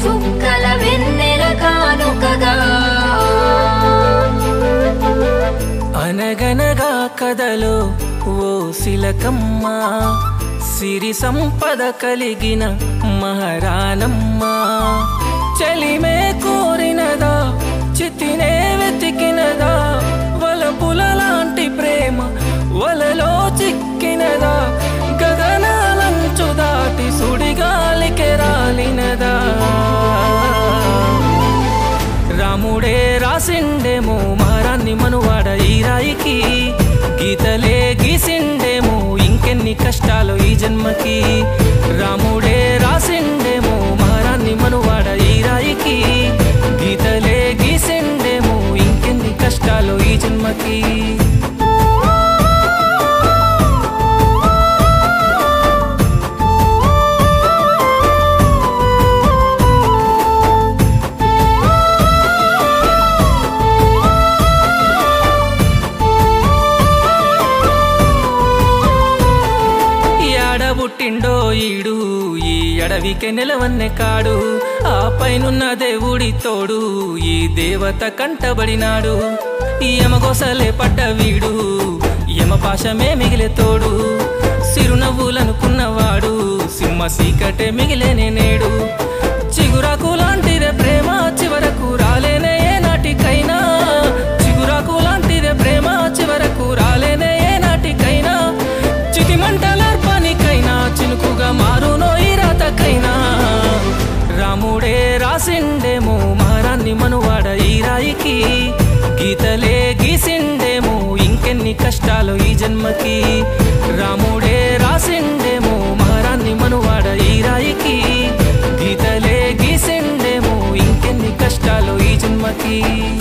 సుక్కల వెన్నెల కానుకగా అనగనగా కథలో ఓ శిలకమ్మ సిరి సంపద కలిగిన మహారానమ్మ చలిమే కోరినదా చితినే వెతికినదా వలపుల లాంటి ప్రేమ వలలో చిక్కినదా గగనాలంచు దాటి సుడిగాలికి రాలినదా రాముడే రాసిండేమో మారాన్ని మనువాడ ఈ రాయికి గీతలే గీసిండేమో ఇంకెన్ని కష్టాలు ఈ జన్మకి రాముడే రాసిండేమో మారాన్ని మనువాడ ఈ రాయికి గీతలే గీసిండేమో ఇంకెన్ని కష్టాలు ఈ జన్మకి ఎడబుట్టిండో ఈడు ఈ అడవికే నిలవన్నె కాడు ఆ పైనున్న దేవుడి తోడు ఈ దేవత కంటబడినాడు ఈ యమగోసలే పడ్డ వీడు యమపాశమే మిగిలే తోడు సిరునవ్వులనుకున్నవాడు సింహ సీకటే మిగిలేనే నేడు చిగురాకు లాంటిదే ప్రేమ చివరకు రాలేనే ఏ నాటికైనా చిగురాకు లాంటిదే ప్రేమ చివరకు రాలేనే ఏ నాటికైనా చితి మంటలార్పనికైనా చినుకుగా మారునో ఈ రాతకైనా రాముడే రాసిండేమో మారాన్ని మనువాడ ఈ రాయికి గీతలే గీసిండేమో ఇంకెన్ని కష్టాలు ఈ జన్మకి రాముడే రాసిండేమో మారాన్ని మనువాడ ఈ రాయికి గీతలే గీసిండేమో ఇంకెన్ని కష్టాలు ఈ జన్మకి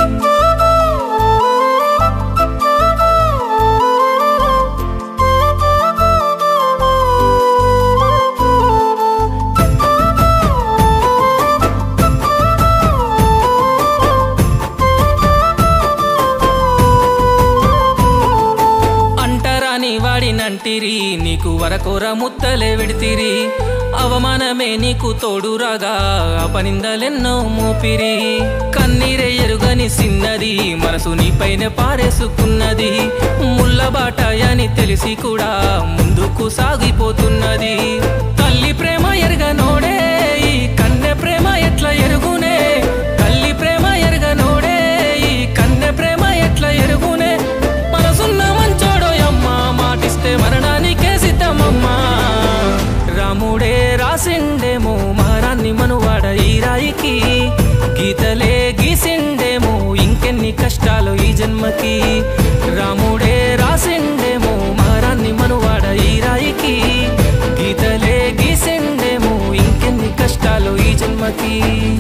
అంటరాని వాడినంటిరి నీకు వరకోర ముత్తలే విడితిరి అవమానమే నీకు తోడురాగా అపనిందలెన్నో మోపిరి కన్నీరే ఎరుగని సిన్నది మనసు నీపైన పారేసుకున్నది ముల్లబాటాయని తెలిసి కూడా ముందుకు సాగిపోతున్నది తల్లి ప్రేమ ఎరగనోడే ఈ కన్నె ప్రేమ ఎట్లా ఎరుగునే తల్లి ప్రేమ ఎరగనోడే ఈ కన్నె ప్రేమ ఎట్లా ఎరుగునే మనసున్న మంచోడో అమ్మ మాటిస్తే మరణానికే సిద్ధమమ్మా రాముడే రాసిండేమో మారాన్ని మనువాడ ఈ రాయికి గీతలే గీసిండేమో ఇంకెన్ని కష్టాలు ఈ జన్మకి రాముడే రాసిండేమో మారాన్ని మనువాడ ఈ రాయికి గీతలే గీసిండేమో ఇంకెన్ని కష్టాలు ఈ జన్మకి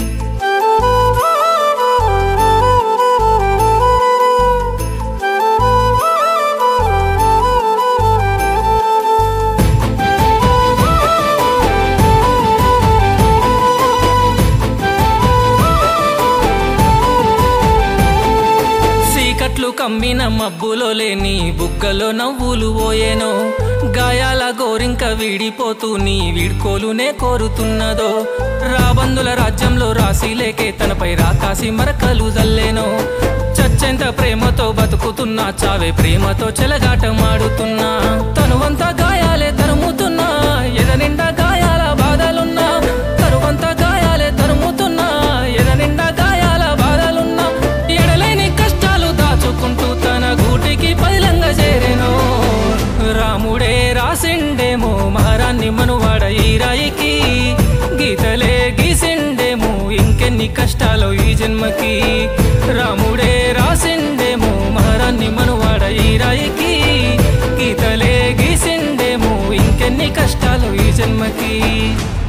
చీకట్లు కమ్మిన మబ్బులో లేని బుగ్గలో నవ్వులు పోయేనో గాయాల గోరింక వీడిపోతూ నీ వీడ్కోలునే కోరుతున్నదో రాబందుల రాజ్యంలో రాసి లేకే తనపై రాకాసి మరకలు జల్లేనో చచ్చెంత ప్రేమతో బతుకుతున్నా చావే ప్రేమతో చెలగాటమాడుతున్నా తనువంతా గాయాలే తరుముతున్నా ఎద నిండా గాయాల బాధలున్నా తరువంతా గాయాలే తరుముతున్నా ఎద నిండా గాయాల బాధలున్నా ఎడలేని కష్టాలు దాచుకుంటూ తన గూటికి పైలంగా చేరెను రాముడే రాసిండేమో మహారాన్ని మనువాడ ఈ రాయికి గీతలే గీసిండేమో ఇంకెన్ని కష్టాలు ఈ జన్మకి రాముడే రాసిండేమో మహారాన్ని మనువాడ ఈ రాయికి గీతలే గీసిండేమో ఇంకెన్ని కష్టాలు ఈ జన్మకి